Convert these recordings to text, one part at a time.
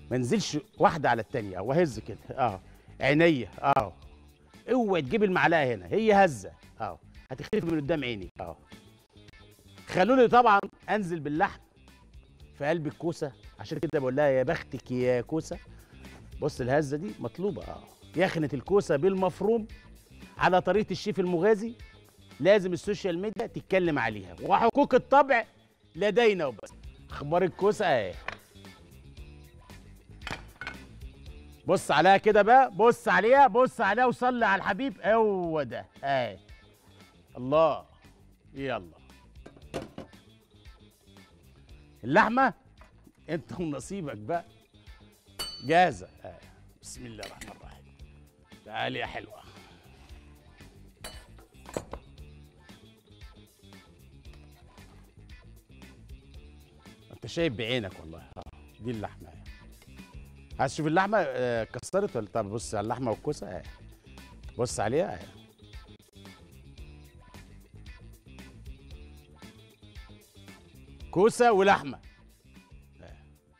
ما انزلش واحده على التانيه او هز كده اه عينيا اه اوعي تجيب المعلقه هنا هي هزه اه هتختفي من قدام عيني اه خلوني طبعا انزل باللحم في قلب الكوسه عشان كده بقول لها يا بختك يا كوسه بص الهزه دي مطلوبه اه يخنه الكوسه بالمفروم على طريقه الشيف المغازي لازم السوشيال ميديا تتكلم عليها وحقوق الطبع لدينا وبس اخبار الكوسه اهي بص عليها كده بقى بص عليها بص عليها وصلي على الحبيب هو ده اهي الله يلا اللحمه انت ونصيبك بقى جاهزه اهي بسم الله الرحمن الرحيم تعالي يا حلوه انت شايف بعينك والله آه، دي اللحمه اهي عايز تشوف اللحمه آه، كسرت ولا طب بص على اللحمه والكوسه اهي بص عليها اهي كوسه ولحمه أهي.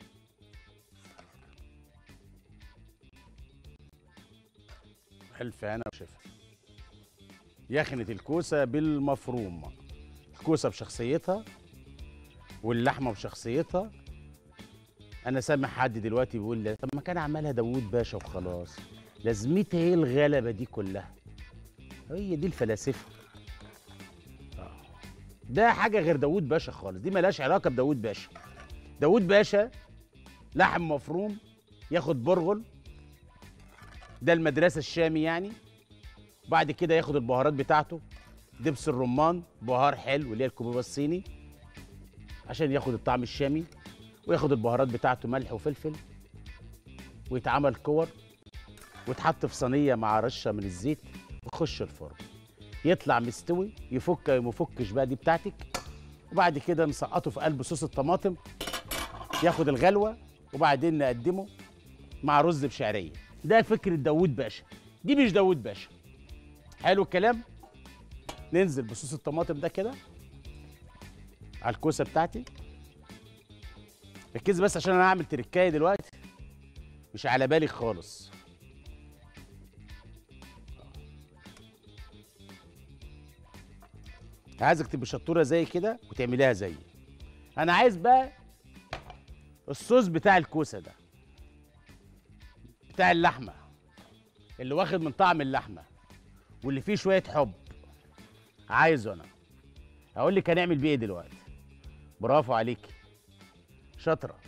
الف هنا وشفا يخنة الكوسه بالمفروم الكوسه بشخصيتها واللحمه بشخصيتها انا سامع حد دلوقتي بيقول لي طب ما كان عملها داوود باشا وخلاص لازمتها ايه الغلبه دي كلها هي دي الفلاسفه آه. ده حاجه غير داوود باشا خالص دي ملهاش علاقه بداوود باشا داوود باشا لحم مفروم ياخد برغل ده المدرسه الشامي يعني وبعد كده ياخد البهارات بتاعته دبس الرمان بهار حلو اللي هي الكوبيبه الصيني عشان ياخد الطعم الشامي وياخد البهارات بتاعته ملح وفلفل ويتعمل كور ويتحط في صينيه مع رشه من الزيت ويخش الفرن يطلع مستوي يفك ما يفكش بقى دي بتاعتك وبعد كده نسقطه في قلب صوص الطماطم ياخد الغلوه وبعدين نقدمه مع رز بشعريه ده فكره داوود باشا دي مش داوود باشا حلو الكلام ننزل بصوص الطماطم ده كده على الكوسه بتاعتي ركز بس عشان انا هعمل تركايه دلوقتي مش على بالي خالص عايزك تبقى شطوره زي كده وتعمليها زيي انا عايز بقى الصوص بتاع الكوسه ده بتاع اللحمه اللي واخد من طعم اللحمه واللي فيه شويه حب عايزه انا هقول لك هنعمل بيه ايه دلوقتي برافو عليكي شاطره